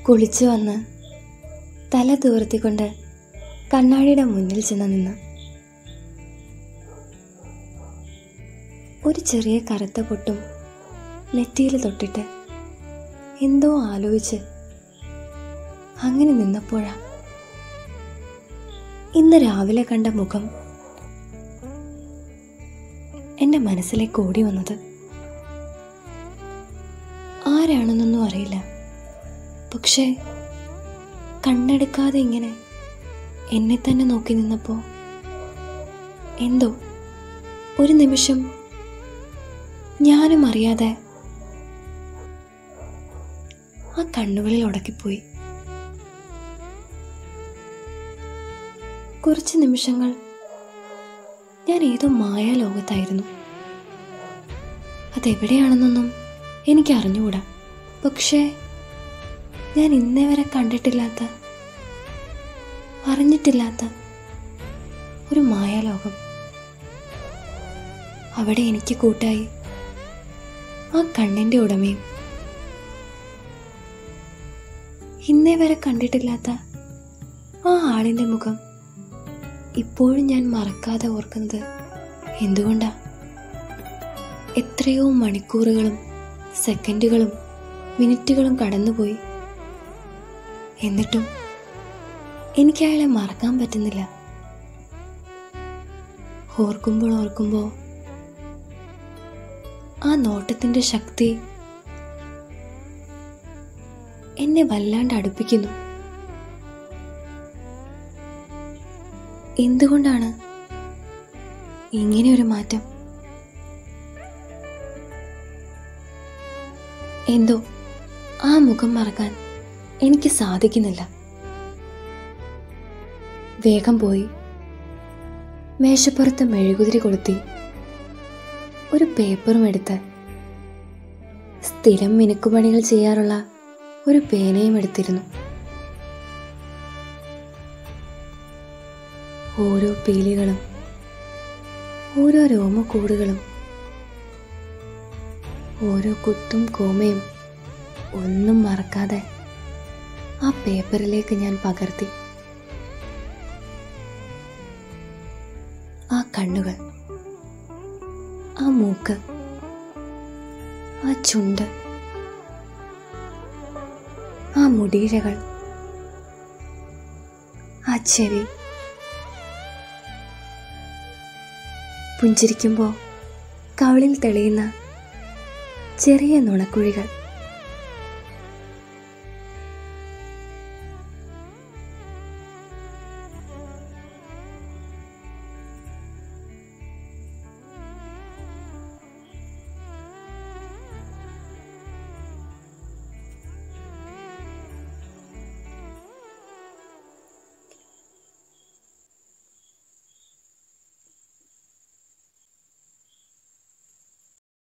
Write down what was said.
കുളിച്ചു വന്ന് തല തൂർത്തിക്കൊണ്ട് കണ്ണാടിയുടെ മുന്നിൽ ചെന്ന് നിന്ന് ഒരു ചെറിയ കറുത്ത പൊട്ടും നെറ്റിയിൽ തൊട്ടിട്ട് എന്തോ ആലോചിച്ച് അങ്ങനെ നിന്നപ്പോഴാ ഇന്ന് രാവിലെ കണ്ട മുഖം എൻ്റെ മനസ്സിലേക്ക് ഓടി വന്നത് ആരാണെന്നൊന്നും അറിയില്ല പക്ഷേ കണ്ണെടുക്കാതെ ഇങ്ങനെ എന്നെ തന്നെ നോക്കി നിന്നപ്പോ എന്തോ ഒരു നിമിഷം ഞാനും അറിയാതെ ആ കണ്ണുകളിൽ ഉടക്കിപ്പോയി കുറച്ച് നിമിഷങ്ങൾ ഞാൻ ഏതോ മായാലോകത്തായിരുന്നു അതെവിടെയാണെന്നൊന്നും എനിക്ക് അറിഞ്ഞുകൂടാ പക്ഷേ ഞാൻ ഇന്നേ വരെ കണ്ടിട്ടില്ലാത്ത അറിഞ്ഞിട്ടില്ലാത്ത ഒരു മായാലോകം അവിടെ എനിക്ക് കൂട്ടായി ആ കണ്ണിന്റെ ഉടമയും ഇന്നേ വരെ കണ്ടിട്ടില്ലാത്ത ആ ആളിന്റെ മുഖം ഇപ്പോഴും ഞാൻ മറക്കാതെ ഓർക്കുന്നത് എന്തുകൊണ്ടാ എത്രയോ മണിക്കൂറുകളും സെക്കൻഡുകളും മിനിറ്റുകളും കടന്നുപോയി എന്നിട്ടും എനിക്ക് അയാളെ മറക്കാൻ പറ്റുന്നില്ല ഓർക്കുമ്പോൾ ഓർക്കുമ്പോൾ ആ നോട്ടത്തിന്റെ ശക്തി എന്നെ വല്ലാണ്ട് അടുപ്പിക്കുന്നു എന്തുകൊണ്ടാണ് ഇങ്ങനെ ഒരു മാറ്റം എന്തോ ആ മുഖം മറക്കാൻ എനിക്ക് സാധിക്കുന്നില്ല വേഗം പോയി മേശപ്പുറത്ത് മെഴുകുതിരി കൊളുത്തി ഒരു പേപ്പറും എടുത്ത് സ്ഥിരം മിനുക്കുപണികൾ ചെയ്യാറുള്ള ഒരു പേനയും എടുത്തിരുന്നു ഓരോ പീലികളും ഓരോ രോമക്കൂടുകളും ഓരോ കുത്തും കോമയും ഒന്നും മറക്കാതെ ആ പേപ്പറിലേക്ക് ഞാൻ പകർത്തി ആ കണ്ണുകൾ ആ മൂക്ക് ആ ചുണ്ട് ആ മുടിയിഴകൾ ആ ചെവി പുഞ്ചിരിക്കുമ്പോൾ കവളിൽ തെളിയുന്ന ചെറിയ നുണക്കുഴികൾ